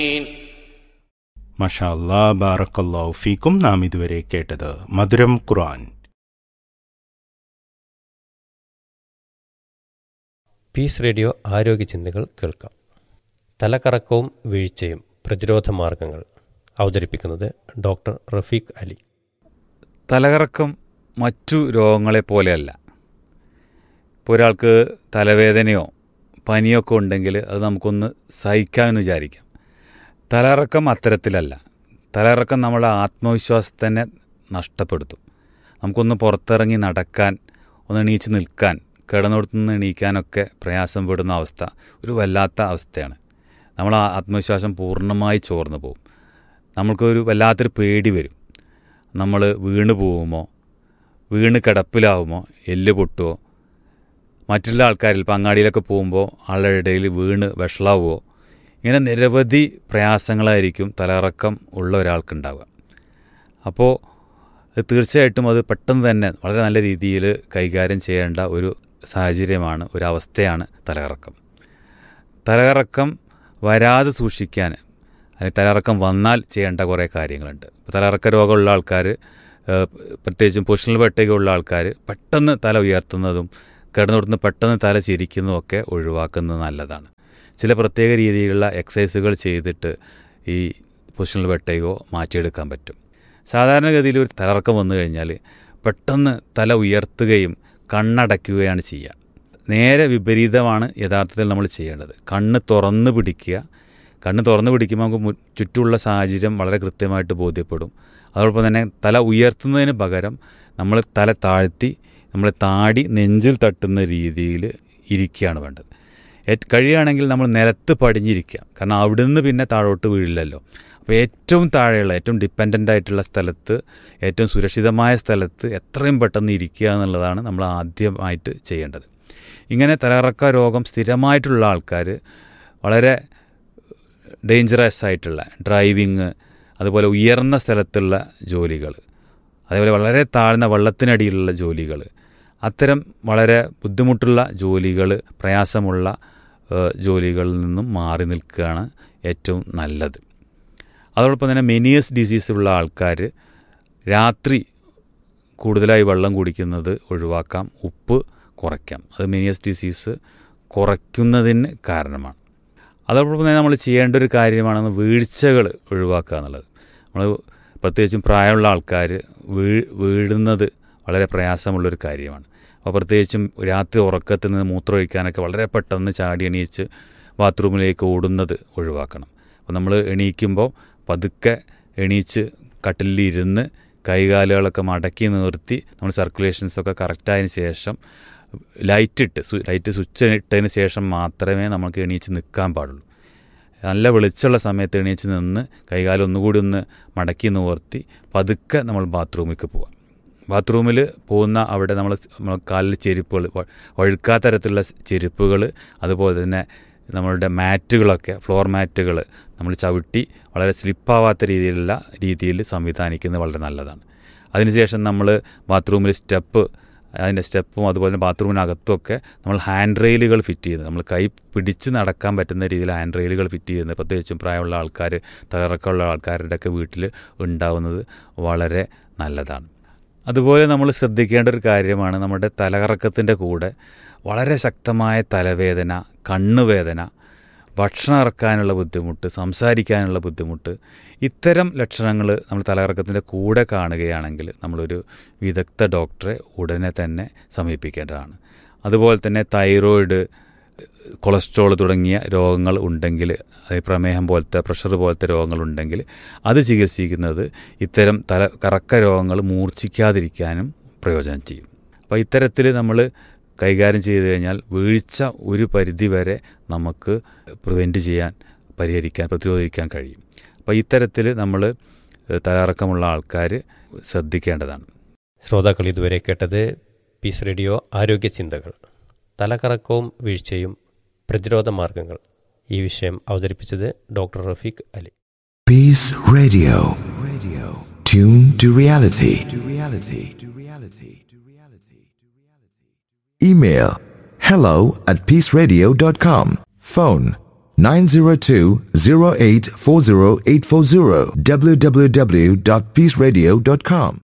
മഷാ അല്ലാ ബാറക്കല്ലാഹു ഫീക്കും നാം ഇതുവരെ കേട്ടത് മധുരം ഖുർആൻ പീസ് റേഡിയോ ആരോഗ്യ ചിന്തകൾ കേൾക്കാം തലകറക്കവും വീഴ്ചയും പ്രതിരോധ മാർഗങ്ങൾ അവതരിപ്പിക്കുന്നത് ഡോക്ടർ റഫീഖ് അലി തലകറക്കം മറ്റു രോഗങ്ങളെ പോലെയല്ല ഇപ്പോൾ ഒരാൾക്ക് തലവേദനയോ പനിയൊക്കെ ഉണ്ടെങ്കിൽ അത് നമുക്കൊന്ന് സഹിക്കാമെന്ന് വിചാരിക്കാം തലകറക്കം അത്തരത്തിലല്ല തലകറക്കം നമ്മുടെ ആത്മവിശ്വാസത്തെ തന്നെ നഷ്ടപ്പെടുത്തും നമുക്കൊന്ന് പുറത്തിറങ്ങി നടക്കാൻ ഒന്ന് എണീച്ച് നിൽക്കാൻ കിടന്നിടത്തു നിന്ന് എണീക്കാനൊക്കെ പ്രയാസം പെടുന്ന അവസ്ഥ ഒരു വല്ലാത്ത അവസ്ഥയാണ് നമ്മൾ ആത്മവിശ്വാസം പൂർണ്ണമായി ചോർന്നു പോകും നമ്മൾക്കൊരു വല്ലാത്തൊരു പേടി വരും നമ്മൾ വീണ് പോവുമോ വീണ് കിടപ്പിലാവുമോ എല്ല് പൊട്ടുമോ മറ്റുള്ള ആൾക്കാരിൽ ഇപ്പം അങ്ങാടിയിലൊക്കെ പോകുമ്പോൾ ആളുടെ ഇടയിൽ വീണ് വഷളാവുമോ ഇങ്ങനെ നിരവധി പ്രയാസങ്ങളായിരിക്കും തലകറക്കം ഉള്ള ഒരാൾക്കുണ്ടാവുക അപ്പോൾ അത് തീർച്ചയായിട്ടും അത് പെട്ടെന്ന് തന്നെ വളരെ നല്ല രീതിയിൽ കൈകാര്യം ചെയ്യേണ്ട ഒരു സാഹചര്യമാണ് ഒരു അവസ്ഥയാണ് തലകറക്കം തലകറക്കം വരാതെ സൂക്ഷിക്കാൻ അല്ലെങ്കിൽ തലകറക്കം വന്നാൽ ചെയ്യേണ്ട കുറേ കാര്യങ്ങളുണ്ട് ഇപ്പോൾ തലകറക്ക രോഗമുള്ള ആൾക്കാർ പ്രത്യേകിച്ചും പൊസിഷണൽ വെട്ടൊക്കെയുള്ള ആൾക്കാർ പെട്ടെന്ന് തല ഉയർത്തുന്നതും കിടന്നിടത്തുനിന്ന് പെട്ടെന്ന് തല ചിരിക്കുന്നതും ഒക്കെ ഒഴിവാക്കുന്നത് നല്ലതാണ് ചില പ്രത്യേക രീതിയിലുള്ള എക്സസൈസുകൾ ചെയ്തിട്ട് ഈ പൊസിഷണൽ വെട്ടയോ മാറ്റിയെടുക്കാൻ പറ്റും സാധാരണഗതിയിൽ ഒരു തലകറക്കം വന്നു കഴിഞ്ഞാൽ പെട്ടെന്ന് തല ഉയർത്തുകയും കണ്ണടയ്ക്കുകയാണ് ചെയ്യുക നേരെ വിപരീതമാണ് യഥാർത്ഥത്തിൽ നമ്മൾ ചെയ്യേണ്ടത് കണ്ണ് തുറന്ന് പിടിക്കുക കണ്ണ് തുറന്ന് പിടിക്കുമ്പോൾ നമുക്ക് ചുറ്റുമുള്ള സാഹചര്യം വളരെ കൃത്യമായിട്ട് ബോധ്യപ്പെടും അതോടൊപ്പം തന്നെ തല ഉയർത്തുന്നതിന് പകരം നമ്മൾ തല താഴ്ത്തി നമ്മൾ താടി നെഞ്ചിൽ തട്ടുന്ന രീതിയിൽ ഇരിക്കുകയാണ് വേണ്ടത് കഴിയുകയാണെങ്കിൽ നമ്മൾ നിലത്ത് പടിഞ്ഞിരിക്കുക കാരണം അവിടുന്ന് പിന്നെ താഴോട്ട് വീഴില്ലല്ലോ അപ്പോൾ ഏറ്റവും താഴെയുള്ള ഏറ്റവും ഡിപ്പെൻഡൻ്റ് ആയിട്ടുള്ള സ്ഥലത്ത് ഏറ്റവും സുരക്ഷിതമായ സ്ഥലത്ത് എത്രയും പെട്ടെന്ന് ഇരിക്കുക എന്നുള്ളതാണ് നമ്മൾ ആദ്യമായിട്ട് ചെയ്യേണ്ടത് ഇങ്ങനെ തലകറക്ക രോഗം സ്ഥിരമായിട്ടുള്ള ആൾക്കാർ വളരെ ഡേഞ്ചറസ് ആയിട്ടുള്ള ഡ്രൈവിങ് അതുപോലെ ഉയർന്ന സ്ഥലത്തുള്ള ജോലികൾ അതേപോലെ വളരെ താഴ്ന്ന വെള്ളത്തിനടിയിലുള്ള ജോലികൾ അത്തരം വളരെ ബുദ്ധിമുട്ടുള്ള ജോലികൾ പ്രയാസമുള്ള ജോലികളിൽ നിന്നും മാറി നിൽക്കുകയാണ് ഏറ്റവും നല്ലത് അതോടൊപ്പം തന്നെ മെനിയസ് ഡിസീസ് ഉള്ള ആൾക്കാർ രാത്രി കൂടുതലായി വെള്ളം കുടിക്കുന്നത് ഒഴിവാക്കാം ഉപ്പ് കുറയ്ക്കാം അത് മെനിയസ് ഡിസീസ് കുറയ്ക്കുന്നതിന് കാരണമാണ് അതോടൊപ്പം തന്നെ നമ്മൾ ചെയ്യേണ്ട ഒരു കാര്യമാണെന്ന് വീഴ്ചകൾ ഒഴിവാക്കുക എന്നുള്ളത് നമ്മൾ പ്രത്യേകിച്ചും പ്രായമുള്ള ആൾക്കാർ വീ വീഴുന്നത് വളരെ പ്രയാസമുള്ളൊരു കാര്യമാണ് അപ്പോൾ പ്രത്യേകിച്ചും രാത്രി ഉറക്കത്തിൽ നിന്ന് മൂത്രമൊഴിക്കാനൊക്കെ വളരെ പെട്ടെന്ന് ചാടി എണീച്ച് ബാത്റൂമിലേക്ക് ഓടുന്നത് ഒഴിവാക്കണം അപ്പോൾ നമ്മൾ എണീക്കുമ്പോൾ പതുക്കെ എണീച്ച് കട്ടിലിരുന്ന് കൈകാലുകളൊക്കെ മടക്കി നിർത്തി നമ്മൾ സർക്കുലേഷൻസൊക്കെ കറക്റ്റായതിന് ശേഷം ലൈറ്റ് ഇട്ട് ലൈറ്റ് സ്വിച്ച് ഇട്ടതിന് ശേഷം മാത്രമേ നമുക്ക് എണീച്ച് നിൽക്കാൻ പാടുള്ളൂ നല്ല വെളിച്ചമുള്ള സമയത്ത് എണീച്ച് നിന്ന് കൈകാലം ഒന്നുകൂടി ഒന്ന് മടക്കി നിവർത്തി പതുക്കെ നമ്മൾ ബാത്റൂമിലേക്ക് പോവാം ബാത്റൂമിൽ പോകുന്ന അവിടെ നമ്മൾ നമ്മൾ കാലിൽ ചെരുപ്പുകൾ വഴുക്കാത്ത തരത്തിലുള്ള ചെരുപ്പുകൾ അതുപോലെ തന്നെ നമ്മളുടെ മാറ്റുകളൊക്കെ ഫ്ലോർ മാറ്റുകൾ നമ്മൾ ചവിട്ടി വളരെ സ്ലിപ്പാവാത്ത രീതിയിലുള്ള രീതിയിൽ സംവിധാനിക്കുന്നത് വളരെ നല്ലതാണ് അതിനുശേഷം നമ്മൾ ബാത്റൂമിൽ സ്റ്റെപ്പ് അതിൻ്റെ സ്റ്റെപ്പും അതുപോലെ തന്നെ ബാത്റൂമിനകത്തുമൊക്കെ നമ്മൾ ഹാൻഡ് റെയിലുകൾ ഫിറ്റ് ചെയ്യുന്നത് നമ്മൾ കൈ പിടിച്ച് നടക്കാൻ പറ്റുന്ന രീതിയിൽ ഹാൻഡ് റെയിലുകൾ ഫിറ്റ് ചെയ്യുന്നത് പ്രത്യേകിച്ചും പ്രായമുള്ള ആൾക്കാർ തകർക്കമുള്ള ആൾക്കാരുടെയൊക്കെ വീട്ടിൽ ഉണ്ടാവുന്നത് വളരെ നല്ലതാണ് അതുപോലെ നമ്മൾ ശ്രദ്ധിക്കേണ്ട ഒരു കാര്യമാണ് നമ്മുടെ തലകറക്കത്തിൻ്റെ കൂടെ വളരെ ശക്തമായ തലവേദന കണ്ണുവേദന ഭക്ഷണം ഇറക്കാനുള്ള ബുദ്ധിമുട്ട് സംസാരിക്കാനുള്ള ബുദ്ധിമുട്ട് ഇത്തരം ലക്ഷണങ്ങൾ നമ്മൾ തലകറക്കത്തിൻ്റെ കൂടെ കാണുകയാണെങ്കിൽ നമ്മളൊരു വിദഗ്ധ ഡോക്ടറെ ഉടനെ തന്നെ സമീപിക്കേണ്ടതാണ് അതുപോലെ തന്നെ തൈറോയിഡ് കൊളസ്ട്രോൾ തുടങ്ങിയ രോഗങ്ങൾ ഉണ്ടെങ്കിൽ അതായത് പ്രമേഹം പോലത്തെ പ്രഷർ പോലത്തെ രോഗങ്ങളുണ്ടെങ്കിൽ അത് ചികിത്സിക്കുന്നത് ഇത്തരം തല കറക്ക രോഗങ്ങൾ മൂർച്ഛിക്കാതിരിക്കാനും പ്രയോജനം ചെയ്യും അപ്പോൾ ഇത്തരത്തിൽ നമ്മൾ കൈകാര്യം ചെയ്തു കഴിഞ്ഞാൽ വീഴ്ച ഒരു പരിധി വരെ നമുക്ക് പ്രിവെൻറ്റ് ചെയ്യാൻ പരിഹരിക്കാൻ പ്രതിരോധിക്കാൻ കഴിയും അപ്പോൾ ഇത്തരത്തിൽ നമ്മൾ തലകറക്കമുള്ള ആൾക്കാർ ശ്രദ്ധിക്കേണ്ടതാണ് ശ്രോതാക്കൾ ഇതുവരെ കേട്ടത് പീസ് റേഡിയോ ആരോഗ്യ ചിന്തകൾ തലകറക്കവും വീഴ്ചയും പ്രതിരോധ മാർഗങ്ങൾ ഈ വിഷയം അവതരിപ്പിച്ചത് doctor Rafeeq Ali Peace Radio. Radio. Tune to reality. To reality. To reality. To reality. Email hello at peaceradio.com. Phone 902-0840840 www.peaceradio.com.